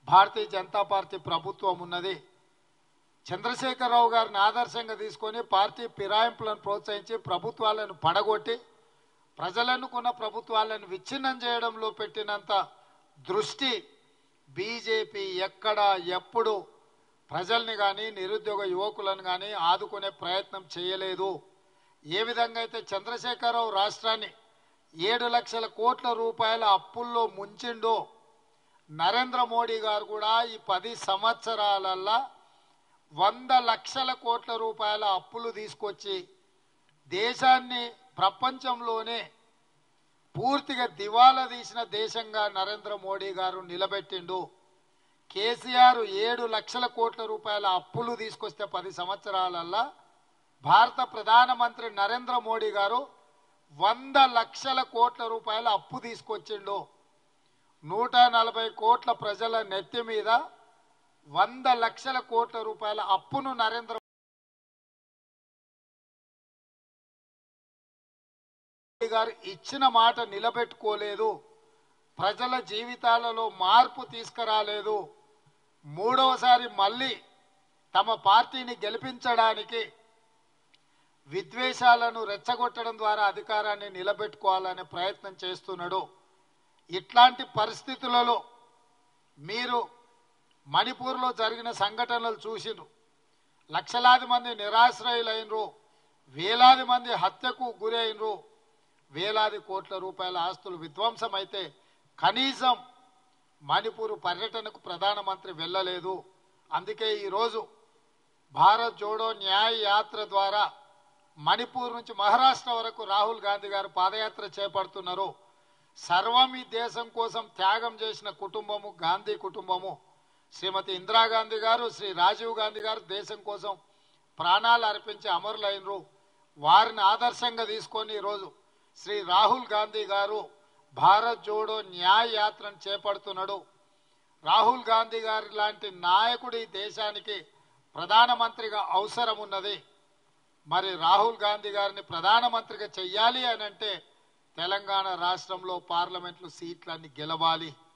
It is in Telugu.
భారతీయ జనతా పార్టీ ప్రభుత్వం ఉన్నది చంద్రశేఖరరావు గారిని ఆదర్శంగా తీసుకొని పార్టీ ఫిరాయింపులను ప్రోత్సహించి ప్రభుత్వాలను పడగొట్టి ప్రజలనుకున్న ప్రభుత్వాలను విచ్ఛిన్నం చేయడంలో పెట్టినంత దృష్టి బీజేపీ ఎక్కడ ఎప్పుడు ప్రజల్ని కానీ నిరుద్యోగ యువకులను కానీ ఆదుకునే ప్రయత్నం చేయలేదు ఏ విధంగా అయితే చంద్రశేఖరరావు రాష్ట్రాన్ని ఏడు లక్షల కోట్ల రూపాయల అప్పుల్లో ముంచిండో నరేంద్ర మోడీ గారు కూడా ఈ పది సంవత్సరాలల్లా వంద లక్షల కోట్ల రూపాయల అప్పులు తీసుకొచ్చి దేశాన్ని ప్రపంచంలోనే పూర్తిగా దివాలా తీసిన దేశంగా నరేంద్ర మోడీ గారు నిలబెట్టిండు కేసీఆర్ ఏడు లక్షల కోట్ల రూపాయల అప్పులు తీసుకొస్తే పది సంవత్సరాలల్లా భారత ప్రధానమంత్రి నరేంద్ర మోడీ గారు వంద లక్షల కోట్ల రూపాయల అప్పు తీసుకొచ్చిండు నూట నలభై కోట్ల ప్రజల నెత్తి మీద వంద లక్షల కోట్ల రూపాయల అప్పును నరేంద్ర మోడీ గారు ఇచ్చిన మాట నిలబెట్టుకోలేదు ప్రజల జీవితాలలో మార్పు తీసుకురాలేదు మూడవసారి మళ్ళీ తమ పార్టీని గెలిపించడానికి విద్వేషాలను రెచ్చగొట్టడం ద్వారా అధికారాన్ని నిలబెట్టుకోవాలనే ప్రయత్నం చేస్తున్నాడు ఇట్లాంటి పరిస్థితులలో మీరు మణిపూర్లో జరిగిన సంఘటనలు చూసిరు లక్షలాది మంది నిరాశ్రయులైనరు వేలాది మంది హత్యకు గురైనరు వేలాది కోట్ల రూపాయల ఆస్తులు విధ్వంసమైతే కనీసం మణిపూర్ పర్యటనకు ప్రధానమంత్రి వెళ్ళలేదు అందుకే ఈరోజు భారత్ జోడో న్యాయ యాత్ర ద్వారా మణిపూర్ నుంచి మహారాష్ట్ర వరకు రాహుల్ గాంధీ గారు పాదయాత్ర చేపడుతున్నారు సర్వం ఈ దేశం కోసం త్యాగం చేసిన కుటుంబము గాంధీ కుటుంబము శ్రీమతి ఇందిరాగాంధీ గారు శ్రీ రాజీవ్ గాంధీ గారు దేశం కోసం ప్రాణాలు అర్పించి అమరులైనరు వారిని ఆదర్శంగా తీసుకొని ఈరోజు శ్రీ రాహుల్ గాంధీ గారు భారత్ జోడో న్యాయ యాత్రను చేపడుతున్నాడు రాహుల్ గాంధీ గారి లాంటి నాయకుడు ఈ దేశానికి ప్రధానమంత్రిగా అవసరం ఉన్నది మరి రాహుల్ గాంధీ గారిని ప్రధానమంత్రిగా చెయ్యాలి అని అంటే తెలంగాణ రాష్ట్రంలో పార్లమెంట్లు సీట్లన్నీ గెలవాలి